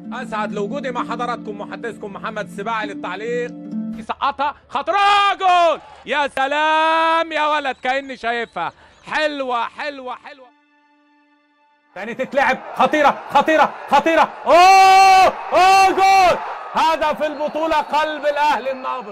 اسعد لوجودي مع حضراتكم محدثكم محمد السباعي للتعليق سقطها خطرها جول يا سلام يا ولد كاني شايفها حلوه حلوه حلوه تاني تتلعب خطيره خطيره خطيره اوه اوه جول هدف البطوله قلب الاهلي النابض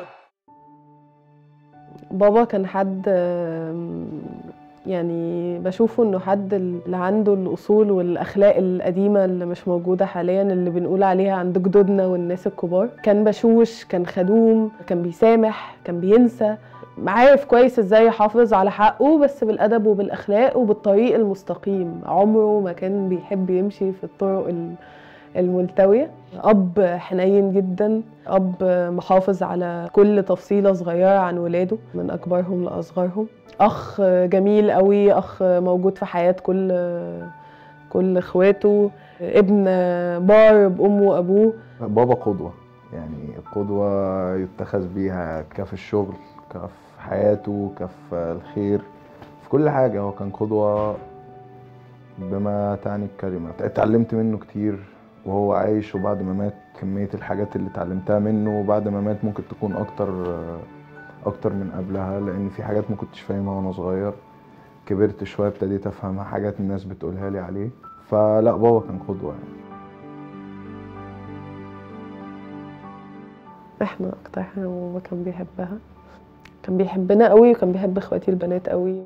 بابا كان حد آم، يعني بشوفه انه حد اللي عنده الاصول والاخلاق القديمه اللي مش موجوده حاليا اللي بنقول عليها عند جدودنا والناس الكبار كان بشوش كان خدوم كان بيسامح كان بينسى عارف كويس ازاي يحافظ على حقه بس بالادب وبالاخلاق وبالطريق المستقيم عمره ما كان بيحب يمشي في الطرق ال- الملتويه اب حنين جدا اب محافظ على كل تفصيله صغيره عن ولاده من اكبرهم لاصغرهم اخ جميل قوي اخ موجود في حياه كل كل اخواته ابن بار بامه وابوه بابا قدوة يعني قدوة يتخذ بيها كف الشغل كف حياته كف الخير في كل حاجة هو كان قدوة بما تعني الكلمة اتعلمت منه كتير وهو عايش وبعد ما مات كمية الحاجات اللي اتعلمتها منه وبعد ما مات ممكن تكون أكتر أكتر من قبلها لأن في حاجات ما كنتش فاهمها وأنا صغير كبرت شوية ابتديت أفهمها حاجات الناس بتقولها لي عليه فلا بابا كان قدوة يعني. احنا اكتر حاجه بابا كان بيحبها كان بيحبنا قوي وكان بيحب اخواتي البنات قوي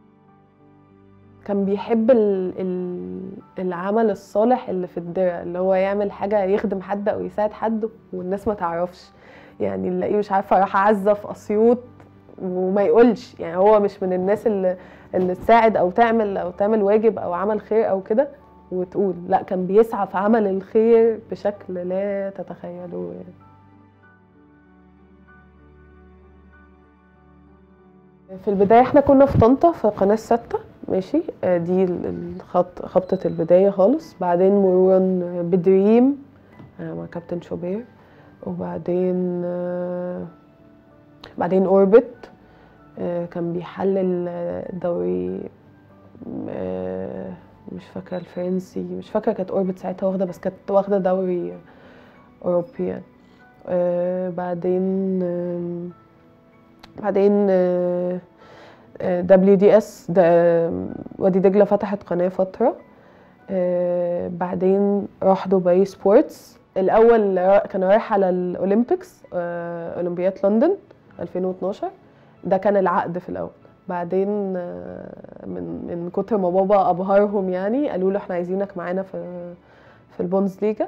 كان بيحب ال ال العمل الصالح اللي في الدرع اللي هو يعمل حاجه يخدم حد او يساعد حد والناس ما تعرفش يعني نلاقيه مش عارفه راح اعزف اسيوط وما يقولش يعني هو مش من الناس اللي اللي تساعد او تعمل او تعمل واجب او عمل خير او كده وتقول لا كان بيسعى في عمل الخير بشكل لا تتخيلوه يعني. في البداية احنا كنا في طنطا في قناة ستة ماشي آه، دي ال- الخط خبطة البداية خالص بعدين مرورا بدريم آه، مع كابتن شوبير وبعدين آه، بعدين اوربت آه، كان بيحلل آه، دوري آه، مش فاكرة الفرنسي مش فاكرة كانت اوربت ساعتها واخدة بس كانت واخدة دوري اوروبي يعني آه، بعدين آم، بعدين دبليو دي اس وادي دجله فتحت قناه فتره آه، بعدين راح دبي سبورتس الاول را- كان رايح على الاولمبيكس آه، اولمبياد لندن 2012 ده كان العقد في الاول بعدين آه، من من كتر ما بابا ابهرهم يعني قالوا له احنا عايزينك معانا في في البونز ليجا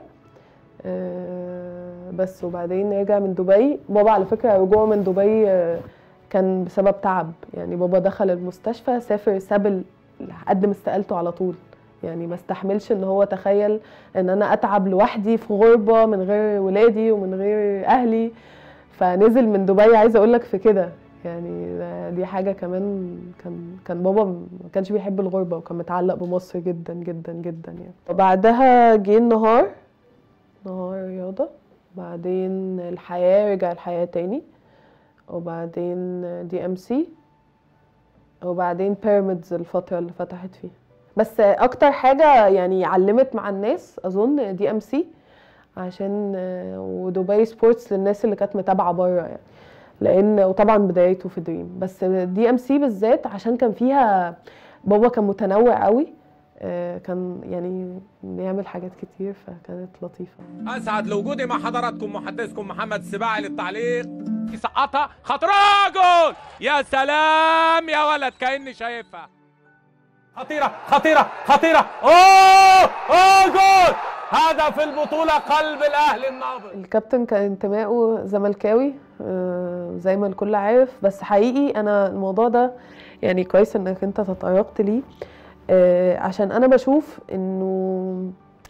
آه، بس وبعدين رجع من دبي بابا على فكرة رجوعه من دبي آه، كان بسبب تعب يعني بابا دخل المستشفى سافر ساب ال- قدم استقالته على طول يعني ما استحملش ان هو تخيل ان انا اتعب لوحدي في غربة من غير ولادي ومن غير اهلي فنزل من دبي عايزه اقول لك في كده يعني ده- دي حاجه كمان كان كان بابا ما كانش بيحب الغربه وكان متعلق بمصر جدا جدا جدا يعني وبعدها جه النهار نهار رياضة بعدين الحياة رجع الحياة تاني وبعدين دي ام سي وبعدين بيراميدز الفترة اللي فتحت فيها بس اكتر حاجة يعني علمت مع الناس اظن دي ام سي عشان ودبي سبورتس للناس اللي كانت متابعة بره يعني لان وطبعا بدايته في دريم بس دي ام سي بالذات عشان كان فيها بابا كان متنوع قوي آه، كان يعني بيعمل حاجات كتير فكانت لطيفة اسعد لوجودي مع حضراتكم محدثكم محمد السباعي للتعليق سقطها خطرها جول يا سلام يا ولد كاني شايفها خطيره خطيره خطيره اوه اوه جول هدف البطوله قلب الاهلي النابض الكابتن كان انتمائه زملكاوي آه، زي ما الكل عارف بس حقيقي انا الموضوع ده يعني كويس انك انت تطرقت ليه آه، عشان انا بشوف انه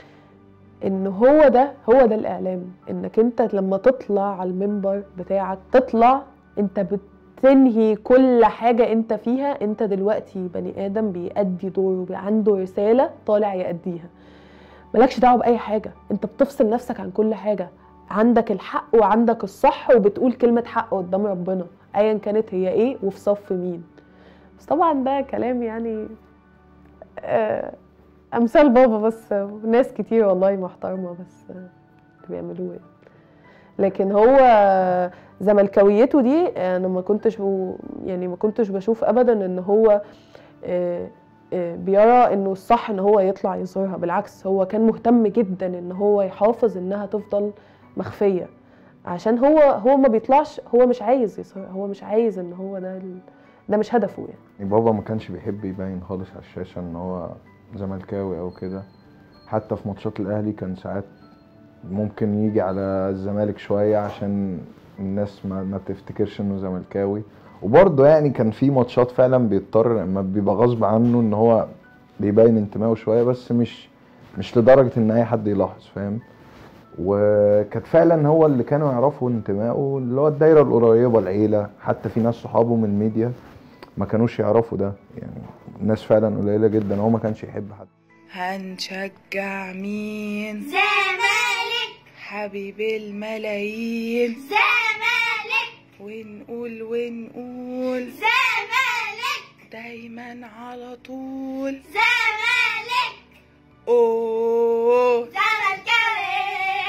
ان هو ده هو ده الاعلام انك انت لما تطلع على المنبر بتاعك تطلع انت بتنهي كل حاجة انت فيها انت دلوقتي بني ادم بيأدي دوره بي- عنده رسالة طالع يأديها مالكش دعوه باي حاجه انت بتفصل نفسك عن كل حاجه عندك الحق وعندك الصح وبتقول كلمه حق قدام ربنا ايا كانت هي ايه وفي صف مين بس طبعا ده كلام يعني آه، امثال بابا بس ناس كتير والله محترمه بس آه، بيعملوه يعني. لكن هو زملكاويته دي انا ما كنتش ب- يعني ما كنتش بشوف ابدا ان هو آه، آه، بيرى انه الصح ان هو يطلع يظهرها بالعكس هو كان مهتم جدا ان هو يحافظ انها تفضل مخفيه عشان هو هو ما بيطلعش هو مش عايز يظهر هو مش عايز ان هو ده ال- ده مش هدفه يعني يعني بابا ما كانش بيحب يبين خالص على الشاشة ان هو زملكاوي او كده حتى في ماتشات الاهلي كان ساعات ممكن يجي على الزمالك شوية عشان الناس ما, ما تفتكرش انه زملكاوي وبرضه يعني كان في ماتشات فعلا بيضطر اما بيبقى غصب عنه ان هو بيبين انتمائه شوية بس مش مش لدرجة ان اي حد يلاحظ فاهم وكانت فعلا هو اللي كانوا يعرفوا انتمائه اللي هو الدايرة القريبة العيلة حتى في ناس صحابه من الميديا ما كانوش يعرفوا ده يعني ناس فعلا قليلة جدا هو ما كانش يحب حد هنشجع مين زمالك حبيب الملايين زمالك ونقول ونقول زمالك دايما على طول زمالك اوه زملكاوي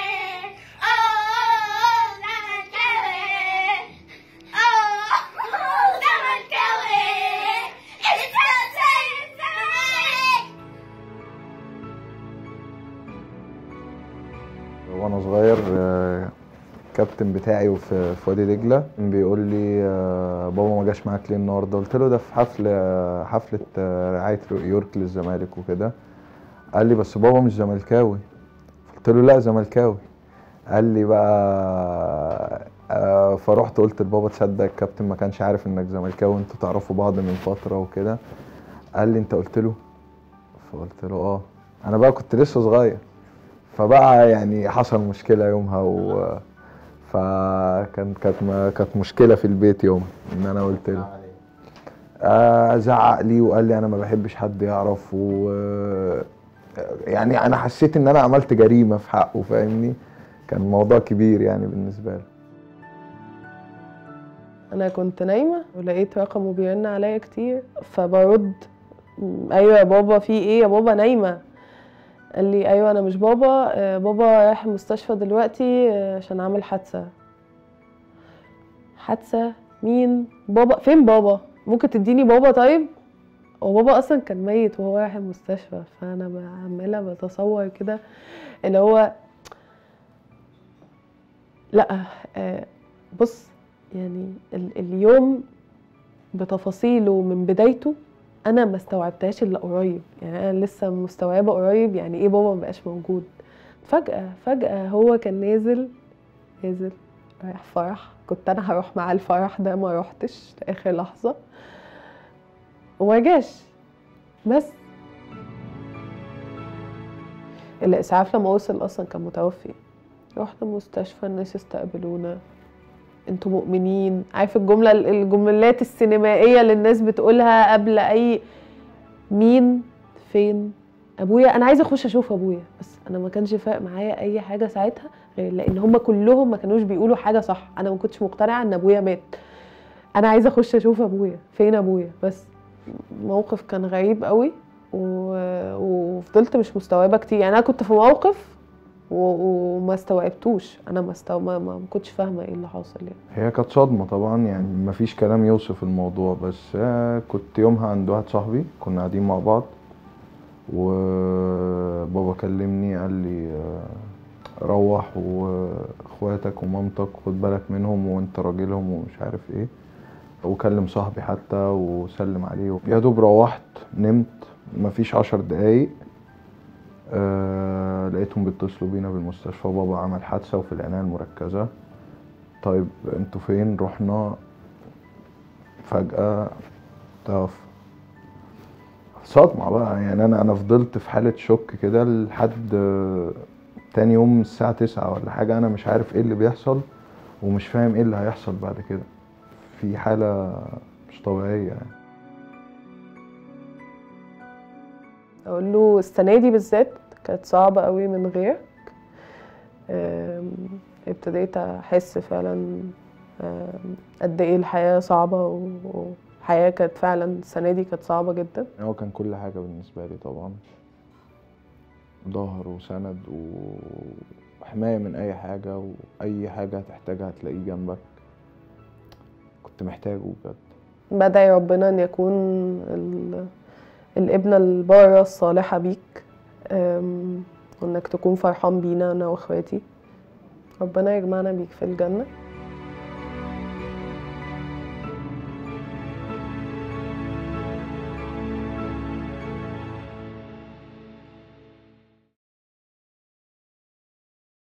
اوه زملكاوي اوه زملكاوي الزمالك وانا صغير آه، الكابتن بتاعي وفي في وادي دجله كان بيقول لي آه، بابا ما جاش معاك ليه النهارده قلت له ده في حفل آه، حفله آه، رعايه يورك للزمالك وكده قال لي بس بابا مش زملكاوي قلت له لا زملكاوي قال لي بقى آه، فرحت قلت لبابا تصدق الكابتن ما كانش عارف انك زملكاوي انتوا تعرفوا بعض من فتره وكده قال لي انت قلت له فقلت له اه انا بقى كنت لسه صغير فبقى يعني حصل مشكله يومها و فكان كانت م- كانت مشكله في البيت يوم ان انا قلت له آه، زعق لي وقال لي انا ما بحبش حد يعرف و يعني انا حسيت ان انا عملت جريمه في حقه فاهمني كان موضوع كبير يعني بالنسبه لي انا كنت نايمه ولقيت رقمه بيرن عليا كتير فبرد "م، ايوه يا بابا في ايه يا بابا نايمه قال لي ايوه انا مش بابا آه، بابا رايح المستشفى دلوقتي آه، عشان عامل حادثه حادثه مين بابا فين بابا ممكن تديني بابا طيب هو بابا اصلا كان ميت وهو رايح المستشفى فانا بقى عماله بتصور كده اللي هو لا آه، بص يعني ال- اليوم بتفاصيله من بدايته انا ما استوعبتهاش الا قريب يعني انا لسه مستوعبه قريب يعني ايه بابا ما بقاش موجود فجاه فجاه هو كان نازل نازل رايح فرح كنت انا هروح معاه الفرح ده ما روحتش لاخر لحظه وما جاش بس الاسعاف لما وصل اصلا كان متوفي رحنا المستشفى الناس استقبلونا انتوا مؤمنين عارف الجمله الجملات السينمائيه اللي الناس بتقولها قبل اي مين فين ابويا انا عايزه اخش اشوف ابويا بس انا ما كانش فارق معايا اي حاجه ساعتها غير لان هم كلهم ما كانوش بيقولوا حاجه صح انا ما كنتش مقتنعه ان ابويا مات انا عايزه اخش اشوف ابويا فين ابويا بس موقف كان غريب قوي و... وفضلت مش مستوعبه كتير يعني انا كنت في موقف و- وما استوعبتوش انا ما استو... ما, ما كنتش فاهمه ايه اللي حاصل يعني هي كانت صدمة طبعا يعني مفيش كلام يوصف الموضوع بس آه، كنت يومها عند واحد صاحبي كنا قاعدين مع بعض وبابا كلمني قال لي آه، روح واخواتك ومامتك خد بالك منهم وانت راجلهم ومش عارف ايه وكلم صاحبي حتى وسلم عليه يا دوب روحت نمت مفيش عشر دقايق آه لقيتهم بيتصلوا بينا بالمستشفى بابا عمل حادثة وفي العناية المركزة طيب انتوا فين رحنا فجأة توفى صدمة بقى يعني انا انا فضلت في حالة شوك كده لحد آه، تاني يوم الساعة تسعة ولا حاجة انا مش عارف ايه اللي بيحصل ومش فاهم ايه اللي هيحصل بعد كده في حالة مش طبيعية يعني اقول له السنه دي بالذات كانت صعبه قوي من غيرك أم، ابتديت احس فعلا أم، قد ايه الحياه صعبه و- والحياه كانت فعلا السنه دي كانت صعبه جدا هو كان كل حاجة بالنسبة لي طبعا ظهر وسند وحماية من أي حاجة وأي حاجة هتحتاجها هتلاقيه جنبك كنت محتاجه بجد بدعي ربنا ان يكون ال... الابنة البارة الصالحة بيك أم، وانك تكون فرحان بينا انا واخواتي ربنا يجمعنا بيك في الجنة